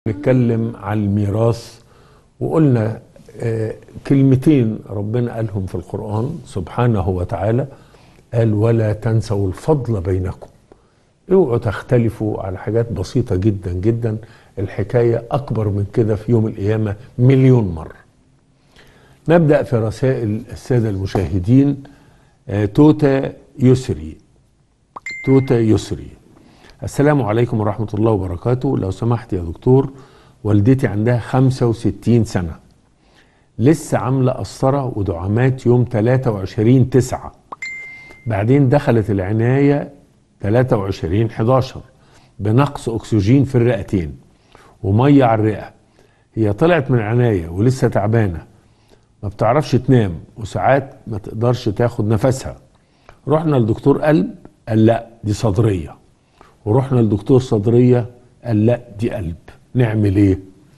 نتكلم عن الميراث وقلنا آه، كلمتين ربنا قالهم في القرآن سبحانه وتعالى قال ولا تنسوا الفضل بينكم اوعوا تختلفوا على حاجات بسيطة جدا جدا الحكاية أكبر من كده في يوم القيامة مليون مرة نبدأ في رسائل السادة المشاهدين آه، توتا يسري توتا يسري السلام عليكم ورحمة الله وبركاته لو سمحت يا دكتور والدتي عندها 65 سنة لسه عاملة قسطرة ودعامات يوم 23 9 بعدين دخلت العناية 23 11 بنقص أكسجين في الرئتين ومية على الرئة هي طلعت من العناية ولسه تعبانة ما بتعرفش تنام وساعات ما تقدرش تاخد نفسها رحنا لدكتور قلب قال لا دي صدريه ورحنا لدكتور صدريه قال لا دي قلب نعمل ايه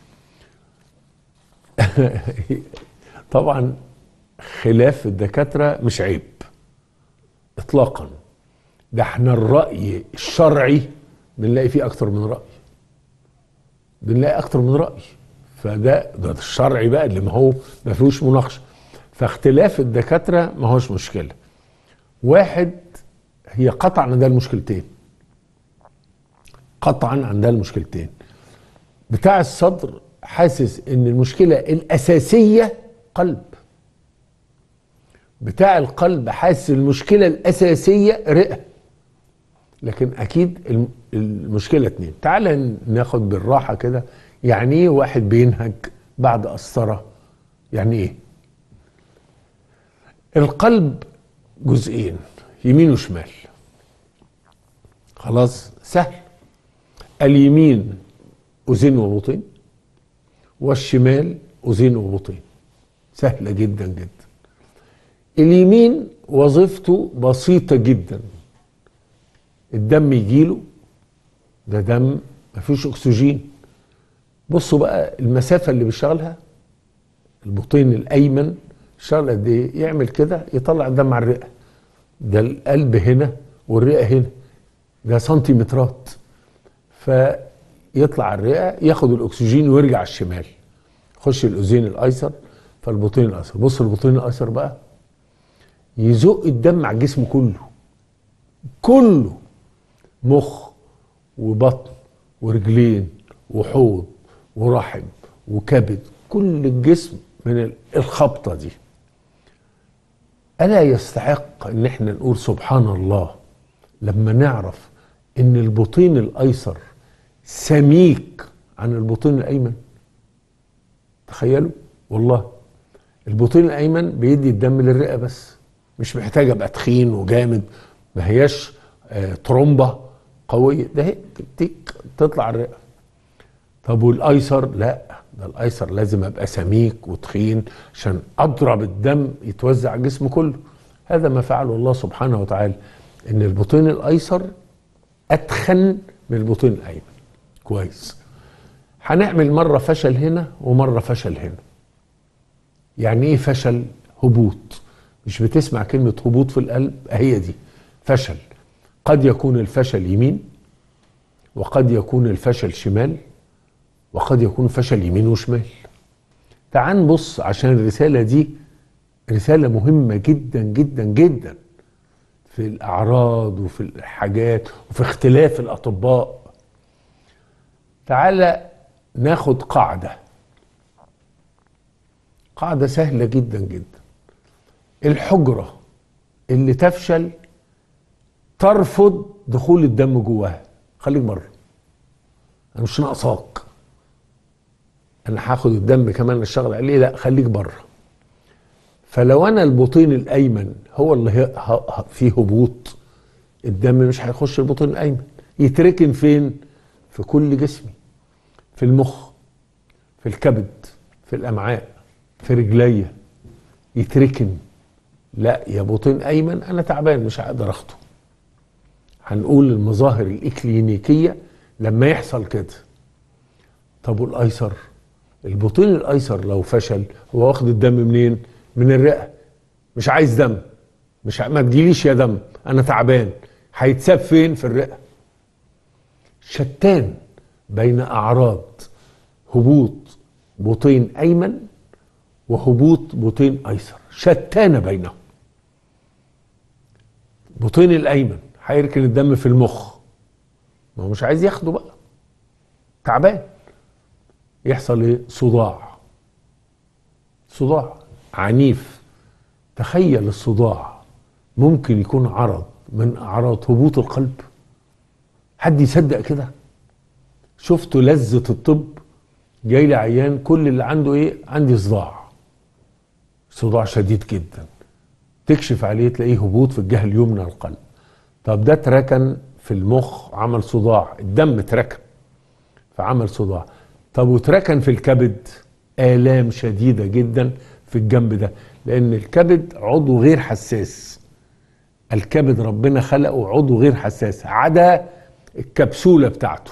طبعا خلاف الدكاتره مش عيب اطلاقا ده احنا الراي الشرعي بنلاقي فيه اكتر من راي بنلاقي اكتر من راي فده ده الشرعي بقى اللي ما هو ما فيهوش مناقشه فاختلاف الدكاتره ما هوش مشكله واحد هي قطعا ده المشكلتين قطعا عندها المشكلتين بتاع الصدر حاسس ان المشكله الاساسيه قلب بتاع القلب حاسس المشكله الاساسيه رئه لكن اكيد الم- المشكله اتنين تعال ناخد بالراحه كده يعني ايه واحد بينهج بعد قسطره يعني ايه القلب جزئين يمين وشمال خلاص سهل اليمين أذين وبطين والشمال أذين وبطين سهلة جدا جدا اليمين وظيفته بسيطة جدا الدم يجيله ده دم مفيش أكسجين بصوا بقى المسافة اللي بيشتغلها البطين الأيمن بيشتغل قد إيه؟ يعمل كده يطلع الدم على الرئة ده القلب هنا والرئة هنا ده سنتيمترات فيطلع الرئه ياخد الاكسجين ويرجع الشمال يخش الاذين الايسر فالبطين الايسر بص البطين الايسر بقى يزق الدم على الجسم كله كله مخ وبطن ورجلين وحوض ورحم وكبد كل الجسم من الخبطه دي الا يستحق ان احنا نقول سبحان الله لما نعرف ان البطين الايسر سميك عن البطين الايمن تخيلوا والله البطين الايمن بيدي الدم للرئه بس مش محتاج ابقى تخين وجامد ما هياش آه، ترومبه قويه ده هي تيك تطلع الرئه طب والايسر لا ده الايسر لازم ابقى سميك وتخين عشان اضرب الدم يتوزع على الجسم كله هذا ما فعله الله سبحانه وتعالى ان البطين الايسر اتخن من البطين الايمن كويس هنعمل مره فشل هنا ومره فشل هنا يعني ايه فشل هبوط مش بتسمع كلمه هبوط في القلب هي دي فشل قد يكون الفشل يمين وقد يكون الفشل شمال وقد يكون فشل يمين وشمال تعال نبص عشان الرساله دي رساله مهمه جدا جدا جدا في الاعراض وفي الحاجات وفي اختلاف الاطباء تعالى ناخد قاعده قاعده سهله جدا جدا الحجره اللي تفشل ترفض دخول الدم جواها خليك بره انا مش ناقصاك انا هاخد الدم كمان اشتغل عليه لا خليك بره فلو انا البطين الايمن هو اللي هي- ه- ه- فيه هبوط الدم مش هيخش البطين الايمن يتركن فين في كل جسمي في المخ في الكبد في الامعاء في رجليا يتركن لا يا بطين ايمن انا تعبان مش هقدر اخده هنقول المظاهر الاكلينيكيه لما يحصل كده طب والايسر البطين الايسر لو فشل هو واخد الدم منين من الرئه مش عايز دم مش ع- ما تجيليش يا دم انا تعبان هيتساب فين في الرئه شتان بين اعراض هبوط بطين ايمن وهبوط بطين ايسر شتان بينهم بطين الايمن هيركن الدم في المخ ما هو مش عايز ياخده بقى تعبان يحصل ايه صداع صداع عنيف تخيل الصداع ممكن يكون عرض من اعراض هبوط القلب حد يصدق كده شفتوا لذة الطب جاي لي عيان كل اللي عنده ايه عندي صداع صداع شديد جدا تكشف عليه تلاقيه هبوط في الجهه اليمنى للقلب طب ده اتركن في المخ عمل صداع الدم اتركن فعمل صداع طب واتركن في الكبد آلام شديدة جدا في الجنب ده لأن الكبد عضو غير حساس الكبد ربنا خلقه عضو غير حساس عدا الكبسولة بتاعته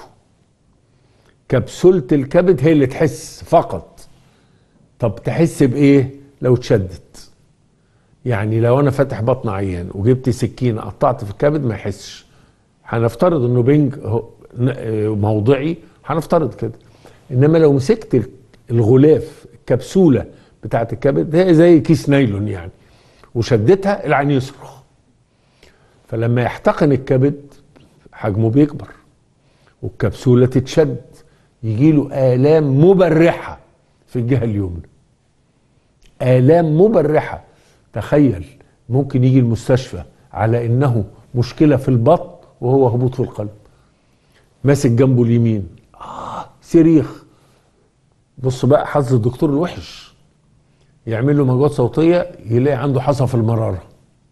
كبسولة الكبد هي اللي تحس فقط طب تحس بإيه لو اتشدت يعني لو أنا فاتح بطن عيان وجبت سكينة قطعت في الكبد ما يحسش هنفترض انه بنج هو- ن- موضعي هنفترض كده انما لو مسكت الغلاف الكبسوله بتاعت الكبد هي زي كيس نايلون يعني وشدتها العين يصرخ فلما يحتقن الكبد حجمه بيكبر والكبسوله تتشد يجيله الام مبرحه في الجهه اليمنى آلام مبرحة تخيل ممكن يجي المستشفى على إنه مشكلة في البطن وهو هبوط في القلب ماسك جنبه اليمين آه صريخ بص بقى حظ الدكتور الوحش يعمل له موجات صوتية يلاقي عنده حصى في المرارة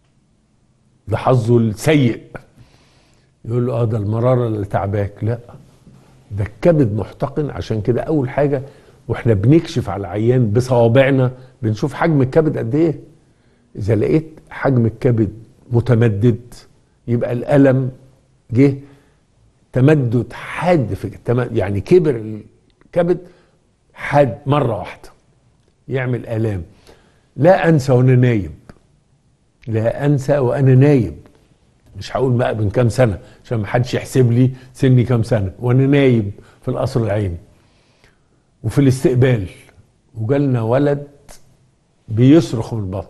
ده حظه السيء يقول له اه ده المرارة اللي تعباك لا ده الكبد محتقن عشان كده اول حاجه واحنا بنكشف على العيان بصوابعنا بنشوف حجم الكبد قد ايه اذا لقيت حجم الكبد متمدد يبقى الالم جه تمدد حاد في التم- يعني كبر الكبد حاد مره واحده يعمل الام لا انسى وانا نايم لا انسى وانا نايم مش هقول بقى من كام سنه عشان ما حدش يحسب لي سني كام سنه وانا نايم في القصر العيني وفي الاستقبال وجالنا ولد بيصرخ من البطن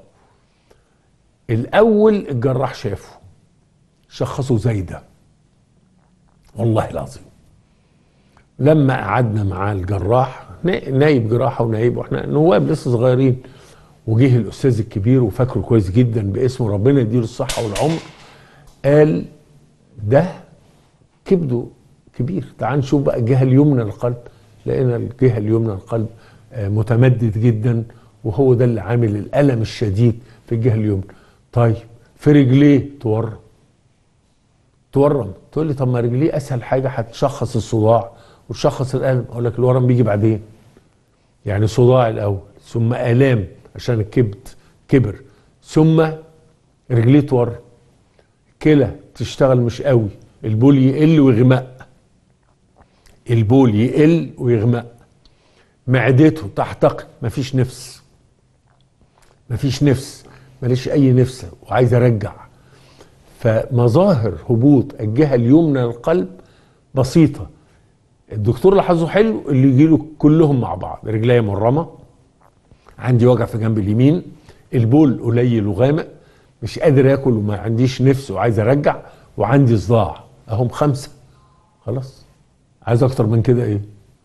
الاول الجراح شافه شخصه زايده والله العظيم لما قعدنا مع الجراح نا- نايب جراحه ونايب واحنا نواب لسه صغيرين وجه الاستاذ الكبير وفاكره كويس جدا باسمه ربنا يديله الصحه والعمر قال ده كبده كبير تعال نشوف بقى الجهه اليمنى للقلب لقينا الجهه اليمنى للقلب آه، متمدد جدا وهو ده اللي عامل الالم الشديد في الجهه اليمنى طيب في رجليه تورم تورم تقول لي طب ما رجليه اسهل حاجه هتشخص الصداع وتشخص الالم اقول لك الورم بيجي بعدين يعني صداع الاول ثم الام عشان الكبد كبر ثم رجليه تورم كلى تشتغل مش قوي البول يقل ويغمق البول يقل ويغمق معدته تحتقن مفيش نفس مفيش نفس ماليش اي نفس وعايز ارجع فمظاهر هبوط الجهه اليمنى للقلب بسيطه الدكتور اللي حظه حلو اللي يجيله كلهم مع بعض رجليا مرمه عندي وجع في جنب اليمين البول قليل وغامق مش قادر اكل وما عنديش نفس وعايز ارجع وعندي صداع اهم خمسه خلاص عايز اكتر من كده ايه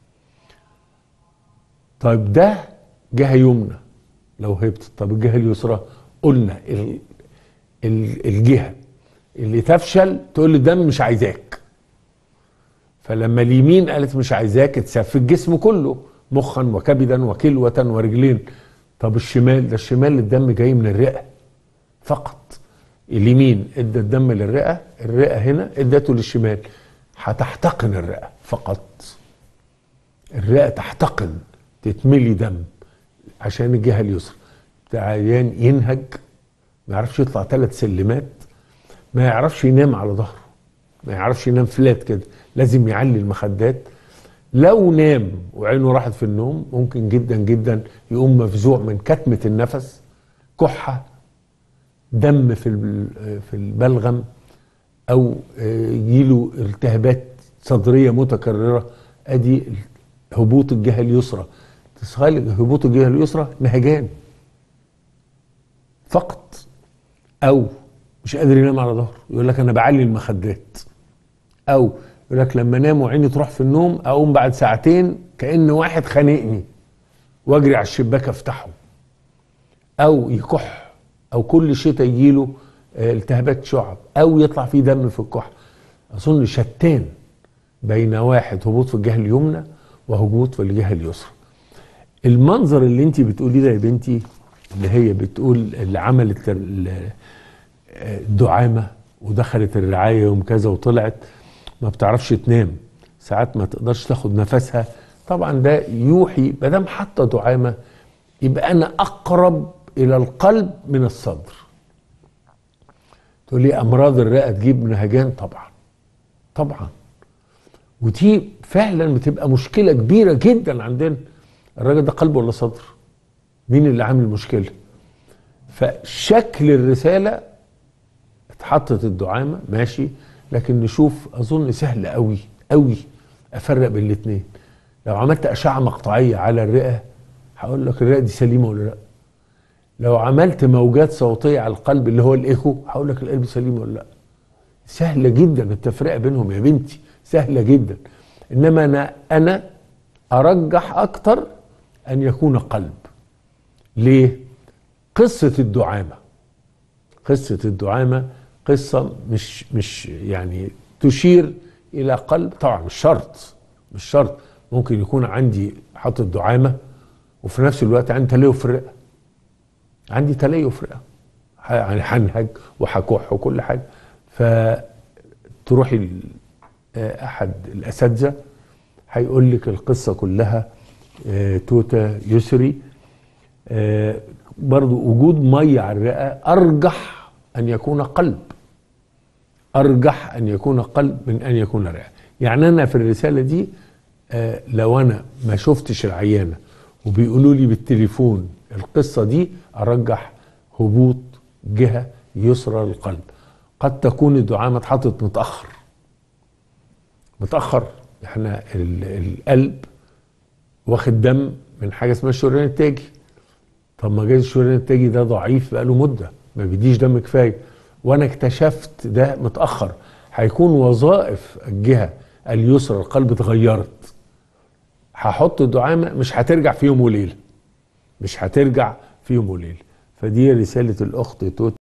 طيب ده جهه يمنى لو هبطت طب الجهه اليسرى قلنا ال ال الجهه اللي تفشل تقول لي الدم مش عايزاك فلما اليمين قالت مش عايزاك اتساب في الجسم كله مخا وكبدا وكلوة ورجلين طب الشمال ده الشمال الدم جاي من الرئة فقط اليمين ادى الدم للرئة الرئة هنا ادته للشمال هتحتقن الرئة فقط الرئة تحتقن تتملي دم عشان الجهة اليسرى بتاع عيان ينهج ما يعرفش يطلع ثلاث سلمات ما يعرفش ينام على ظهره ما يعرفش ينام فلات كده لازم يعلي المخدات لو نام وعينه راحت في النوم ممكن جدا جدا يقوم مفزوع من كتمة النفس كحة دم في ال- في البلغم او آه، يجيله التهابات صدريه متكرره ادي هبوط الجهه اليسرى تخيل هبوط الجهه اليسرى نهجان فقط او مش قادر ينام على ظهره يقول لك انا بعلي المخدات او يقول لك لما انام وعيني تروح في النوم اقوم بعد ساعتين كان واحد خانقني واجري على الشباك افتحه او يكح او كل شتاء يجيله آه، التهابات شعب او يطلع فيه دم في الكحه اظن شتان بين واحد هبوط في الجهه اليمنى وهبوط في الجهه اليسرى المنظر اللي انت بتقوليه ده يا بنتي اللي هي بتقول اللي عملت ال- آه، الدعامه ودخلت الرعايه يوم كذا وطلعت ما بتعرفش تنام ساعات ما تقدرش تاخد نفسها طبعا ده يوحي ما دام حاطه دعامه يبقى انا اقرب الى القلب من الصدر تقول لي امراض الرئه تجيب نهجان طبعا طبعا ودي فعلا بتبقى مشكله كبيره جدا عندنا الراجل ده قلب ولا صدر مين اللي عامل المشكله فشكل الرساله اتحطت الدعامه ماشي لكن نشوف اظن سهل قوي قوي افرق بين الاثنين لو عملت اشعه مقطعيه على الرئه هقول لك الرئه دي سليمه ولا لا لو عملت موجات صوتيه على القلب اللي هو الايكو هقول لك القلب سليم ولا لا سهله جدا التفرقه بينهم يا بنتي سهله جدا انما انا انا ارجح اكتر ان يكون قلب ليه قصه الدعامه قصه الدعامه قصه مش مش يعني تشير الى قلب طبعا مش شرط مش شرط ممكن يكون عندي حاطط دعامه وفي نفس الوقت عندي تليف في الرئه عندي تليف في الرئه ه- يعني هنهج وهكح وكل حاجه فتروحي ل- آه، احد الاساتذه هيقول لك القصه كلها آه، توتا يسري آه، برضو وجود ميه على الرئه ارجح ان يكون قلب ارجح ان يكون قلب من ان يكون رئه يعني انا في الرساله دي آه، لو انا ما شفتش العيانه وبيقولوا لي بالتليفون القصه دي ارجح هبوط جهه يسرى للقلب قد تكون الدعامه اتحطت متاخر متاخر احنا ال- القلب واخد دم من حاجه اسمها الشريان التاجي طب ما جايز الشريان التاجي ده ضعيف بقاله مده ما بيديش دم كفايه وانا اكتشفت ده متاخر هيكون وظائف الجهه اليسرى القلب اتغيرت هحط الدعامه مش هترجع في يوم وليله مش هترجع في يوم وليله فدي رساله الاخت توت